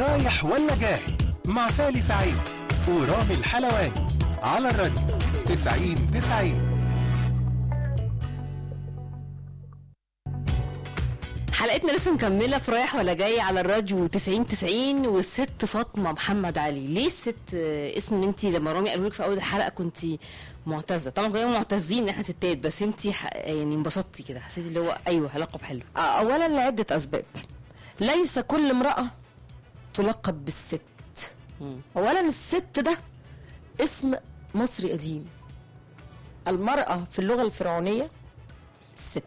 رايح ولا جاي مع سالي سعيد ورامي الحلواني على الراديو 90 90 حلقتنا لسه مكمله في رايح ولا جاي على الراديو 90 90 والست فاطمه محمد علي ليه الست آه، اسم ان انت لما رامي قالوا لك في اول الحلقه كنت معتزه طبعا كلنا معتزين ان احنا ستات بس انت ح- يعني انبسطتي كده حسيتي اللي هو ايوه لقب حلو اولا لعده اسباب ليس كل امراه تلقب بالست مم. اولا الست ده اسم مصري قديم المراه في اللغه الفرعونيه ست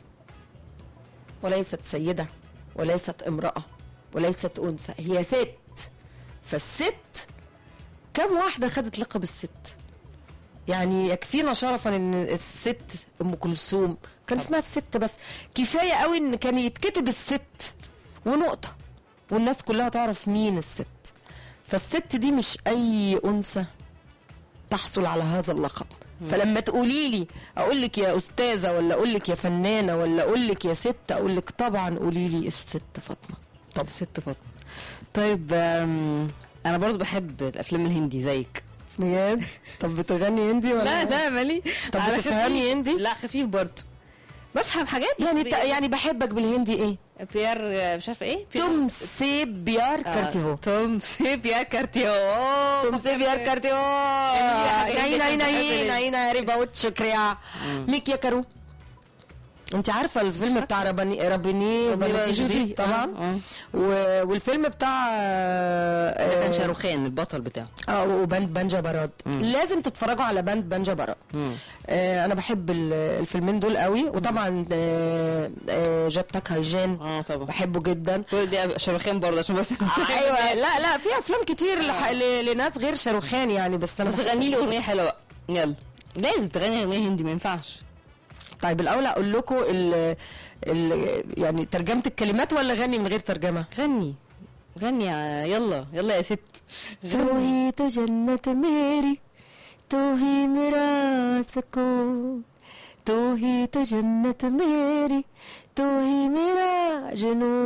وليست سيده وليست امراه وليست انثى هي ست فالست كم واحده خدت لقب الست يعني يكفينا شرفا ان الست ام كلثوم كان اسمها الست بس كفايه قوي ان كان يتكتب الست ونقطه والناس كلها تعرف مين الست فالست دي مش اي انثى تحصل على هذا اللقب فلما تقولي لي اقول لك يا استاذه ولا اقول لك يا فنانه ولا اقول لك يا ست اقول لك طبعا قولي لي الست فاطمه طب ست فاطمه طيب آم، انا برضو بحب الافلام الهندي زيك بجد طب بتغني هندي ولا لا ده مالي طب على بتفهمي خفيف. هندي؟ لا خفيف برضو بفهم حاجات بس يعني بي- ت- يعني بحبك بالهندي ايه بيير آه، مش عارفه ايه بيير- तुम से प्यार करती हो तुम से प्यार करती हो तुमसे प्यार करती हो नहीं नहीं नहीं नहीं नहीं अरे बहुत शुक्रिया मैं क्या करूं انت عارفه الفيلم بتاع رباني رباني رباني جودي طبعا آه. و- والفيلم بتاع ده كان آه، شاروخان البطل بتاعه اه وباند بانجا براد لازم تتفرجوا على باند بانجا براد آه انا بحب ال- الفيلمين دول قوي وطبعا آه آه جابتك هايجين اه طبعا بحبه جدا كل دي شاروخان برضه عشان بس ايوه لا لا في افلام كتير لح- ل- لناس غير شاروخان يعني بس انا بس غني لي اغنيه حلوه بقى يلا لازم تغني اغنيه هندي ما ينفعش طيب الاول اقول لكم ال ال يعني ترجمه الكلمات ولا غني من غير ترجمه غني غني يا- يلا يلا يا ست तू ही तो जन्नत मेरी तू ही मेरा सुकून तू ही तो जन्नत मेरी तू ही मेरा जुनून